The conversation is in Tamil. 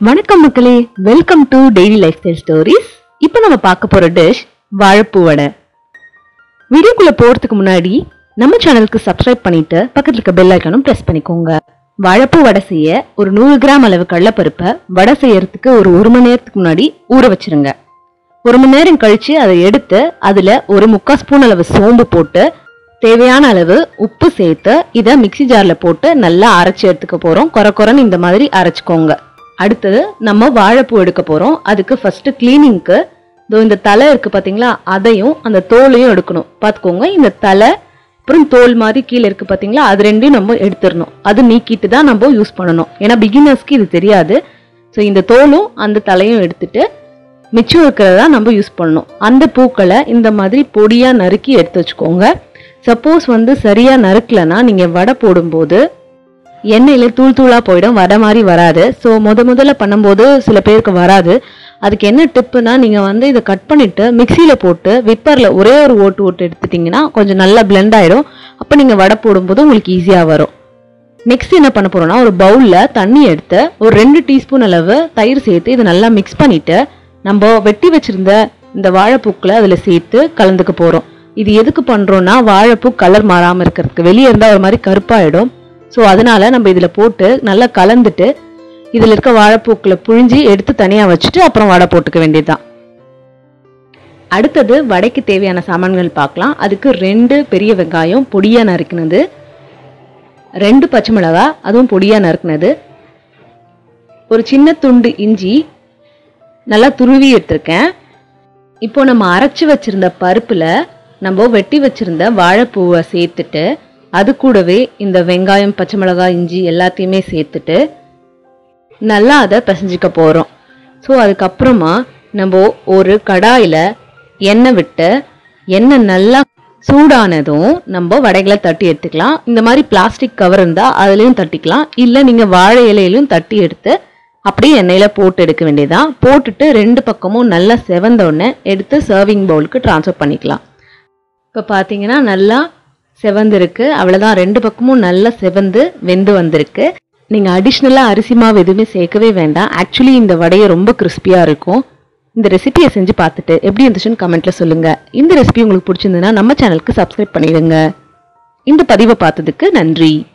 வணக்கம் மக்களே welcome to daily life style stories இப்போ நம்ம பார்க்க போற டிஷ் வாழைப்பூ வடை வீடியோக்குள்ள போறதுக்கு முன்னாடி நம்ம சேனலுக்கு சப்ஸ்கிரைப் பண்ணிட்டு பக்கத்துல இருக்க பெல் ஐக்கானும் பிரஸ் பண்ணிக்கோங்க வாழைப்பூ வடை செய்ய ஒரு நூறு கிராம் அளவு கடலைப்பருப்பை வடை செய்யறதுக்கு ஒரு ஒரு மணி நேரத்துக்கு முன்னாடி ஊற வச்சிருங்க ஒரு மணி நேரம் கழிச்சு அதை எடுத்து அதுல ஒரு முக்கால் ஸ்பூன் அளவு சோம்பு போட்டு தேவையான அளவு உப்பு சேர்த்து இதை மிக்ஸி ஜார்ல போட்டு நல்லா அரைச்சி எடுத்துக்க போறோம் கொர கொரன்னு இந்த மாதிரி அரைச்சிக்கோங்க அடுத்தது நம்ம வாழைப்பூ எடுக்க போறோம் அதுக்கு ஃபர்ஸ்ட் கிளீனிங்க்கு இதோ இந்த தலை இருக்கு பாத்தீங்களா அதையும் அந்த தோலையும் எடுக்கணும் பார்த்துக்கோங்க இந்த தலை அப்புறம் தோல் மாதிரி கீழே இருக்கு பாத்தீங்களா அது ரெண்டையும் நம்ம எடுத்துடணும் அது நீக்கிட்டு தான் நம்ம யூஸ் பண்ணணும் ஏன்னா பிகினர்ஸ்க்கு இது தெரியாது ஸோ இந்த தோலும் அந்த தலையும் எடுத்துட்டு மிச்சம் இருக்கிறதா நம்ம யூஸ் பண்ணணும் அந்த பூக்களை இந்த மாதிரி பொடியா நறுக்கி எடுத்து வச்சுக்கோங்க சப்போஸ் வந்து சரியா நறுக்கலனா நீங்க வடை போடும்போது எண்ணெயில தூள் தூளா போயிடும் வடை மாதிரி வராது ஸோ முத முதல்ல பண்ணும்போது சில பேருக்கு வராது அதுக்கு என்ன டிப்புனா நீங்க வந்து இதை கட் பண்ணிட்டு மிக்சியில போட்டு விப்பர்ல ஒரே ஒரு ஓட்டு ஓட்டு எடுத்துட்டீங்கன்னா கொஞ்சம் நல்லா பிளெண்ட் ஆயிடும் அப்ப நீங்க வடை போடும்போது உங்களுக்கு ஈஸியா வரும் நெக்ஸ்ட் என்ன பண்ண போறோம்னா ஒரு பவுல்ல தண்ணி எடுத்து ஒரு ரெண்டு டீஸ்பூன் அளவு தயிர் சேர்த்து இதை நல்லா மிக்ஸ் பண்ணிட்டு நம்ம வெட்டி வச்சிருந்த இந்த வாழைப்பூக்களை அதுல சேர்த்து கலந்துக்க போறோம் இது எதுக்கு பண்றோம்னா வாழைப்பூ கலர் மாறாம இருக்கிறதுக்கு வெளியே இருந்தா ஒரு மாதிரி கருப்பாயிடும் ஸோ அதனால நம்ம இதுல போட்டு நல்லா கலந்துட்டு இதுல இருக்க வாழைப்பூக்களை புழிஞ்சி எடுத்து தனியா வச்சுட்டு அப்புறம் வடை போட்டுக்க வேண்டியதுதான் அடுத்தது வடைக்கு தேவையான சாமான்கள் பார்க்கலாம் அதுக்கு ரெண்டு பெரிய வெங்காயம் பொடியா நறுக்கினது ரெண்டு பச்சை மிளகா அதுவும் பொடியா நறுக்கினது ஒரு சின்ன துண்டு இஞ்சி நல்லா துருவி எடுத்திருக்கேன் இப்போ நம்ம அரைச்சு வச்சிருந்த பருப்புல நம்ம வெட்டி வச்சிருந்த வாழைப்பூவை சேர்த்துட்டு அது கூடவே இந்த வெங்காயம் பச்சை மிளகாய் இஞ்சி எல்லாத்தையுமே சேர்த்துட்டு நல்லா அதை பிசைஞ்சிக்க போகிறோம் ஸோ அதுக்கப்புறமா நம்ம ஒரு கடாயில் எண்ணெய் விட்டு எண்ணெய் நல்லா சூடானதும் நம்ம வடைகளை தட்டி எடுத்துக்கலாம் இந்த மாதிரி பிளாஸ்டிக் கவர் இருந்தால் அதுலேயும் தட்டிக்கலாம் இல்லை நீங்கள் வாழை இலையிலையும் தட்டி எடுத்து அப்படியே எண்ணெயில் போட்டு எடுக்க வேண்டியதான் போட்டுட்டு ரெண்டு பக்கமும் நல்லா செவந்த உடனே எடுத்து சர்விங் பவுலுக்கு ட்ரான்ஸ்ஃபர் பண்ணிக்கலாம் இப்போ பார்த்தீங்கன்னா நல்லா செவந்திருக்கு அவ்வளோதான் ரெண்டு பக்கமும் நல்லா செவந்து வெந்து வந்திருக்கு நீங்கள் அடிஷ்னலாக அரிசி மாவு எதுவுமே சேர்க்கவே வேண்டாம் ஆக்சுவலி இந்த வடையை ரொம்ப கிறிஸ்பியாக இருக்கும் இந்த ரெசிபியை செஞ்சு பார்த்துட்டு எப்படி இருந்துச்சுன்னு கமெண்ட்ல சொல்லுங்க இந்த ரெசிபி உங்களுக்கு பிடிச்சிருந்ததுன்னா நம்ம சேனலுக்கு சப்ஸ்கிரைப் பண்ணிடுங்க இந்த பதிவை பார்த்ததுக்கு நன்றி